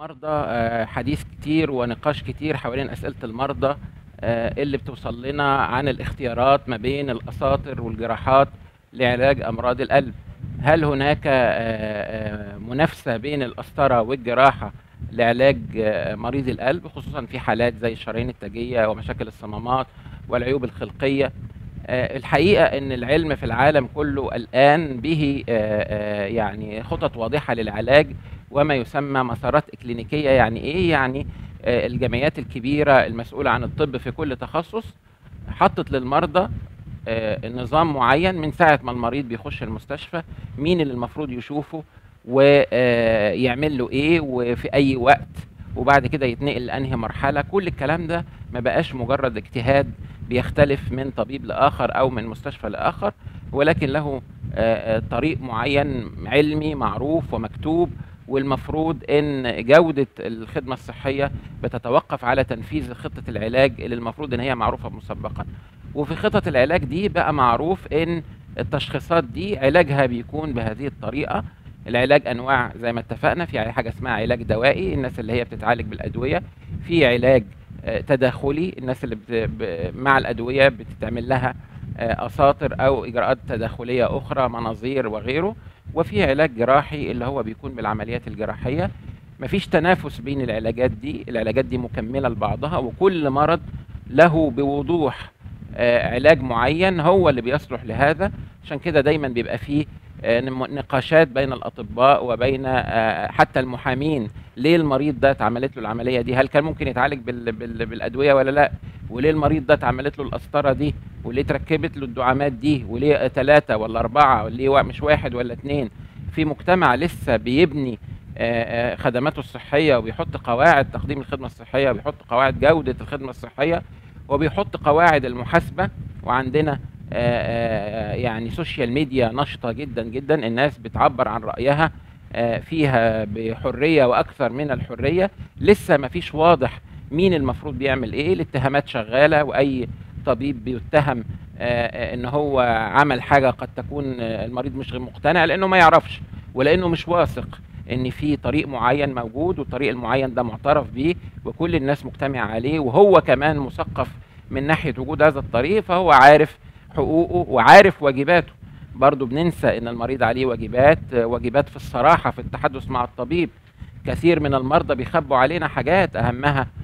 المرضى آه، حديث كتير ونقاش كتير حوالين أسئلة المرضى آه، اللي بتوصل لنا عن الاختيارات ما بين الأساطر والجراحات لعلاج أمراض القلب هل هناك آه، آه، منافسة بين القسطرة والجراحة لعلاج آه، مريض القلب خصوصا في حالات زي الشرايين التاجية ومشاكل الصمامات والعيوب الخلقية آه، الحقيقة أن العلم في العالم كله الآن به آه، آه، يعني خطط واضحة للعلاج وما يسمى مسارات إكلينيكية يعني إيه؟ يعني آه، الجمعيات الكبيرة المسؤولة عن الطب في كل تخصص حطت للمرضى آه، نظام معين من ساعة ما المريض بيخش المستشفى مين اللي المفروض يشوفه ويعمل له إيه وفي أي وقت وبعد كده يتنقل لأنهي مرحلة كل الكلام ده ما بقاش مجرد اجتهاد بيختلف من طبيب لآخر أو من مستشفى لآخر ولكن له آه، آه، طريق معين علمي معروف ومكتوب والمفروض ان جودة الخدمة الصحية بتتوقف على تنفيذ خطة العلاج اللي المفروض ان هي معروفة مسبقا وفي خطط العلاج دي بقى معروف ان التشخيصات دي علاجها بيكون بهذه الطريقة العلاج انواع زي ما اتفقنا في حاجة اسمها علاج دوائي الناس اللي هي بتتعالج بالادوية في علاج آه، تداخلي الناس اللي بت... ب... مع الادوية بتتعمل لها آه، اساطر او اجراءات تداخلية اخرى مناظير وغيره وفي علاج جراحي اللي هو بيكون بالعمليات الجراحية مفيش تنافس بين العلاجات دي العلاجات دي مكملة لبعضها وكل مرض له بوضوح آه، علاج معين هو اللي بيصلح لهذا عشان كده دايما بيبقى فيه آه، نم- نقاشات بين الأطباء وبين آه، حتى المحامين ليه المريض ده اتعملت له العملية دي هل كان ممكن يتعالج بال- بال- بالأدوية ولا لا وليه المريض ده اتعملت له القسطرة دي وليه اتركبت له الدعامات دي وليه ثلاثة ولا أربعة وليه وا- مش واحد ولا اتنين في مجتمع لسه بيبني آه، آه، خدماته الصحية وبيحط قواعد تقديم الخدمة الصحية وبيحط قواعد جودة الخدمة الصحية وبيحط قواعد المحاسبة وعندنا آه، آه، يعني سوشيال ميديا نشطة جدا جدا الناس بتعبر عن رأيها آه، فيها بحرية وأكثر من الحرية لسه ما فيش واضح مين المفروض بيعمل ايه الاتهامات شغالة وأي طبيب بيتهم آه، آه، ان هو عمل حاجة قد تكون آه، المريض مش غير مقتنع لأنه ما يعرفش ولأنه مش واثق ان في طريق معين موجود والطريق المعين ده معترف بيه وكل الناس مجتمع عليه وهو كمان مثقف من ناحية وجود هذا الطريق فهو عارف حقوقه وعارف واجباته برضو بننسى ان المريض عليه واجبات آه، واجبات في الصراحة في التحدث مع الطبيب كثير من المرضى بيخبوا علينا حاجات اهمها آه،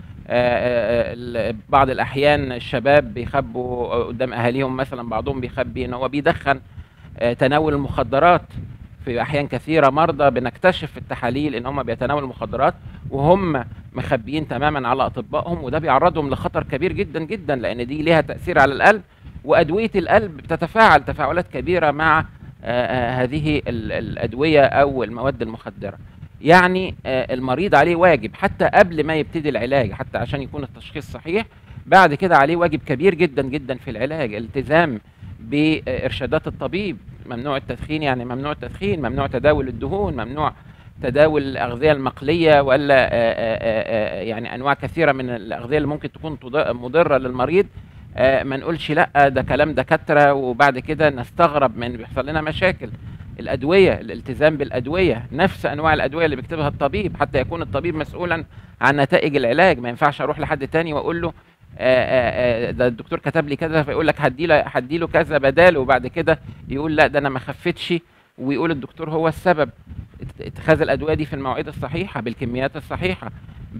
آه، ال- بعض الاحيان الشباب بيخبوا قدام اهاليهم مثلا بعضهم بيخبي ان هو بيدخن آه، تناول المخدرات في احيان كثيره مرضى بنكتشف في التحاليل ان هم بيتناولوا المخدرات وهم مخبيين تماما على اطبائهم وده بيعرضهم لخطر كبير جدا جدا لان دي ليها تاثير على القلب وادويه القلب بتتفاعل تفاعلات كبيره مع آه، آه، هذه ال- الادويه او المواد المخدره يعني آه، المريض عليه واجب حتى قبل ما يبتدي العلاج حتى عشان يكون التشخيص صحيح بعد كده عليه واجب كبير جدا جدا في العلاج التزام بارشادات الطبيب ممنوع التدخين يعني ممنوع التدخين ممنوع تداول الدهون ممنوع تداول الاغذيه المقليه ولا آه، آه، آه، آه، يعني انواع كثيره من الاغذيه اللي ممكن تكون تض- مضره للمريض آه، ما نقولش لا ده كلام دكاتره وبعد كده نستغرب من بيحصل لنا مشاكل الادويه الالتزام بالادويه نفس انواع الادويه اللي بيكتبها الطبيب حتى يكون الطبيب مسؤولا عن نتائج العلاج ما ينفعش اروح لحد تاني واقول له آه، آه، آه، ده الدكتور كتب لي كذا فيقول لك هدي له هدي له كذا بداله وبعد كده يقول لا ده انا ما خفتش ويقول الدكتور هو السبب ات- اتخاذ الادويه دي في المواعيد الصحيحه بالكميات الصحيحه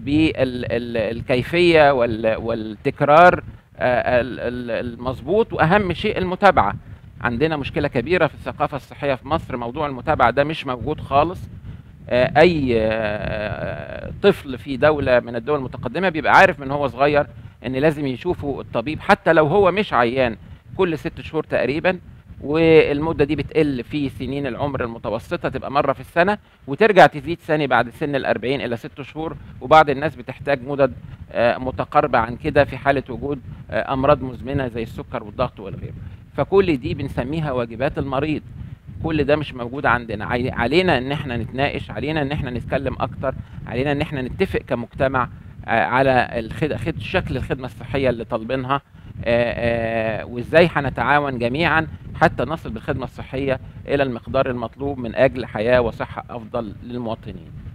بالكيفيه والتكرار آه، ال- ال- المظبوط واهم شيء المتابعه عندنا مشكله كبيره في الثقافه الصحيه في مصر موضوع المتابعه ده مش موجود خالص آه، اي آه، طفل في دوله من الدول المتقدمه بيبقى عارف من هو صغير ان لازم يشوفوا الطبيب حتى لو هو مش عيان كل ست شهور تقريبا والمده دي بتقل في سنين العمر المتوسطه تبقى مره في السنه وترجع تزيد ثاني بعد سن الأربعين الى ست شهور وبعض الناس بتحتاج مدد آه، متقاربه عن كده في حاله وجود آه، امراض مزمنه زي السكر والضغط والغيره فكل دي بنسميها واجبات المريض كل ده مش موجود عندنا عي- علينا ان احنا نتناقش علينا ان احنا نتكلم اكتر علينا ان احنا نتفق كمجتمع آه، على الخد... خد... شكل الخدمه الصحيه اللي طالبينها آه، آه، وازاي هنتعاون جميعا حتى نصل بالخدمه الصحيه الى المقدار المطلوب من اجل حياه وصحه افضل للمواطنين